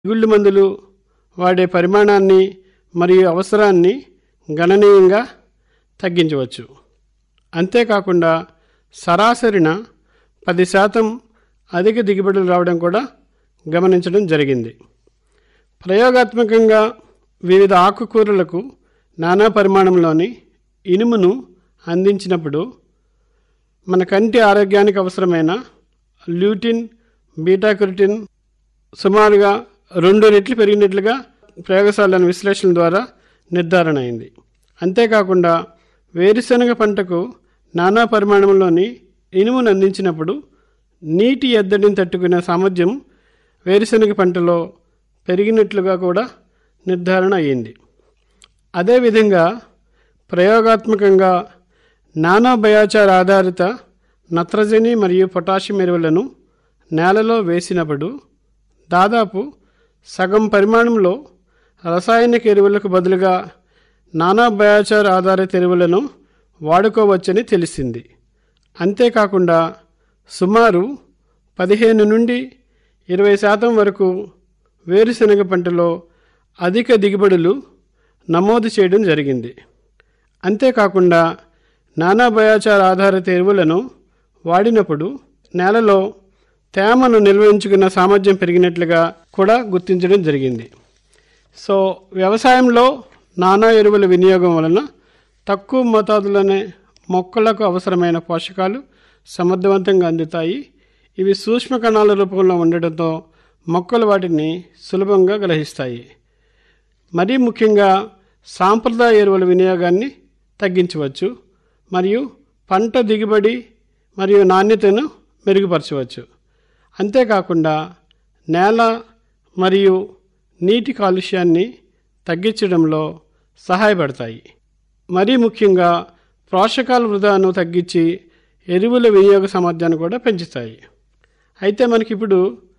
తెగుళ్ళు మందులు వాడే పరిమాణాన్ని మరియు అవసరాన్ని గణనీయంగా తగ్గించవచ్చు అంతేకాకుండా సరాసరిన పది శాతం అధిక దిగుబడులు రావడం కూడా గమనించడం జరిగింది ప్రయోగాత్మకంగా వివిధ ఆకుకూరలకు నానా పరిమాణంలోని ఇనుమును అందించినప్పుడు మన కంటి ఆరోగ్యానికి అవసరమైన ల్యూటిన్ బీటాక్రిటిన్ సుమారుగా రెండు రెట్లు పెరిగినట్లుగా ప్రయోగశాలలోని విశ్లేషణ ద్వారా నిర్ధారణ అయింది అంతేకాకుండా వేరుశనగ పంటకు నానా పరిమాణంలోని ఇనుమును అందించినప్పుడు నీటి ఎద్దడిని తట్టుకునే సామర్థ్యం వేరుశనగ పంటలో పెరిగినట్లుగా కూడా నిర్ధారణ అయ్యింది అదేవిధంగా ప్రయోగాత్మకంగా నానో బయోచార్ ఆధారిత నత్రజని మరియు పొటాషియం ఎరువులను నేలలో వేసినప్పుడు దాదాపు సగం పరిమాణంలో రసాయనిక ఎరువులకు బదులుగా నానా బయోచార్ ఆధారిత ఎరువులను వాడుకోవచ్చని తెలిసింది అంతేకాకుండా సుమారు పదిహేను నుండి ఇరవై శాతం వరకు వేరుశనగ పంటలో అధిక దిగుబడులు నమోదు చేయడం జరిగింది అంతేకాకుండా నానా బయోచార్ ఆధారిత ఎరువులను వాడినప్పుడు నేలలో తేమను నిల్వించుకున్న సామర్థ్యం పెరిగినట్లుగా కూడా గుర్తించడం జరిగింది సో వ్యవసాయంలో నానా ఎరువుల వినియోగం వలన తక్కువ మోతాదులోనే మొక్కలకు అవసరమైన పోషకాలు సమర్థవంతంగా అందుతాయి ఇవి సూక్ష్మ కణాల రూపంలో ఉండడంతో మొక్కలు వాటిని సులభంగా గ్రహిస్తాయి మరీ ముఖ్యంగా సాంప్రదాయ ఎరువుల వినియోగాన్ని తగ్గించవచ్చు మరియు పంట దిగుబడి మరియు నాణ్యతను మెరుగుపరచవచ్చు అంతేకాకుండా నేల మరియు నీటి కాలుష్యాన్ని తగ్గించడంలో సహాయపడతాయి మరీ ముఖ్యంగా పోషకాల వృధాను తగ్గించి ఎరువుల వినియోగ సామర్థ్యాన్ని కూడా పెంచుతాయి అయితే మనకి ఇప్పుడు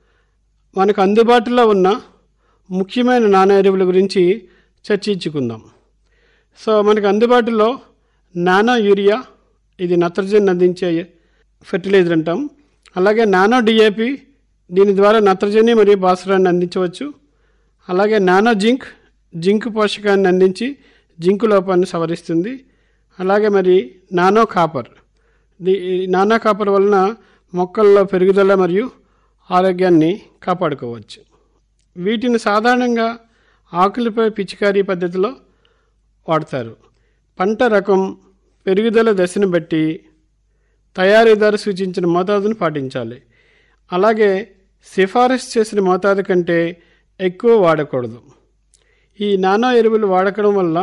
మనకు అందుబాటులో ఉన్న ముఖ్యమైన నానా ఎరువుల గురించి చర్చించుకుందాం సో మనకు అందుబాటులో నానో యూరియా ఇది నత్రజని అందించే ఫెర్టిలైజర్ అంటాం అలాగే నానో డిఏపి దీని ద్వారా నత్రజని మరియు భాస్వరాన్ని అందించవచ్చు అలాగే నానో జింక్ జింక్ పోషకాన్ని అందించి జింకు లోపాన్ని సవరిస్తుంది అలాగే మరి నానో కాపర్ ది ఈ నానో కాపర్ వలన మొక్కల్లో పెరుగుదల మరియు ఆరోగ్యాన్ని కాపాడుకోవచ్చు వీటిని సాధారణంగా ఆకులపై పిచికారీ పద్ధతిలో వాడతారు పంట రకం పెరుగుదల దశను బట్టి తయారీదారు సూచించిన మోతాదును పాటించాలి అలాగే సిఫారసు చేసిన మోతాదు కంటే ఎక్కువ వాడకూడదు ఈ నానో ఎరువులు వాడకడం వల్ల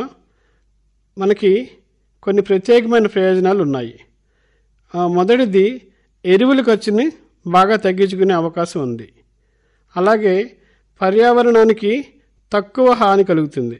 మనకి కొన్ని ప్రత్యేకమైన ప్రయోజనాలు ఉన్నాయి ఆ, మొదటిది ఎరువుల ఖర్చుని బాగా తగ్గించుకునే అవకాశం ఉంది అలాగే పర్యావరణానికి తక్కువ హాని కలుగుతుంది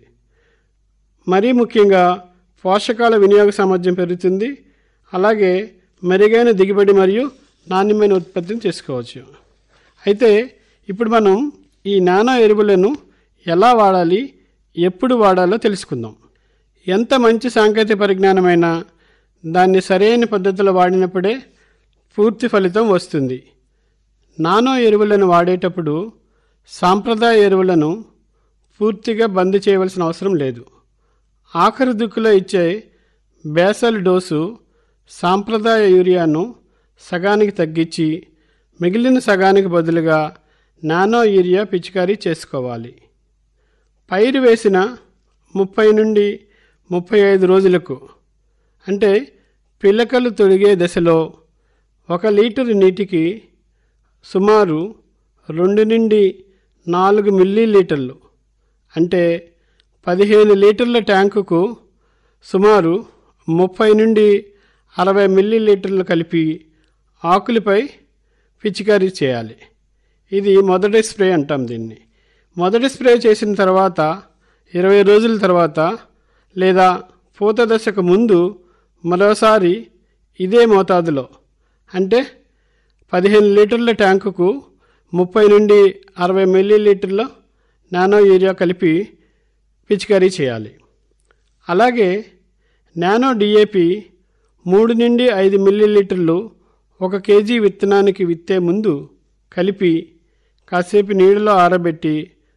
మరీ ముఖ్యంగా పోషకాల వినియోగ సామర్థ్యం పెరుగుతుంది అలాగే మెరుగైన దిగుబడి మరియు నాణ్యమైన ఉత్పత్తిని చేసుకోవచ్చు అయితే ఇప్పుడు మనం ఈ నానో ఎరువులను ఎలా వాడాలి ఎప్పుడు వాడాలో తెలుసుకుందాం ఎంత మంచి సాంకేతిక పరిజ్ఞానమైనా దాన్ని సరైన పద్ధతిలో వాడినప్పుడే పూర్తి ఫలితం వస్తుంది నానో ఎరువులను వాడేటప్పుడు సాంప్రదాయ ఎరువులను పూర్తిగా బంద్ చేయవలసిన అవసరం లేదు ఆఖరి దిక్కులో ఇచ్చే బేసల్ డోసు సాంప్రదాయ యూరియాను సగానికి తగ్గించి మిగిలిన సగానికి బదులుగా నానో యూరియా పిచికారీ చేసుకోవాలి పైరు వేసిన ముప్పై నుండి ముప్పై ఐదు రోజులకు అంటే పిలకలు తొడిగే దశలో ఒక లీటరు నీటికి సుమారు రెండు నుండి నాలుగు మిల్లీ లీటర్లు అంటే పదిహేను లీటర్ల ట్యాంకుకు సుమారు ముప్పై నుండి అరవై మిల్లీ లీటర్లు కలిపి ఆకులపై పిచికారీ చేయాలి ఇది మొదటి స్ప్రే అంటాం దీన్ని మొదటి స్ప్రే చేసిన తర్వాత ఇరవై రోజుల తర్వాత లేదా పూత దశకు ముందు మరోసారి ఇదే మోతాదులో అంటే పదిహేను లీటర్ల ట్యాంకుకు ముప్పై నుండి అరవై మిల్లీ లీటర్ల నానో యూరియా కలిపి పిచికారీ చేయాలి అలాగే నానో డిఏపి మూడు నుండి ఐదు మిల్లీలీటర్లు ఒక కేజీ విత్తనానికి విత్తే ముందు కలిపి కాసేపు నీళ్ళలో ఆరబెట్టి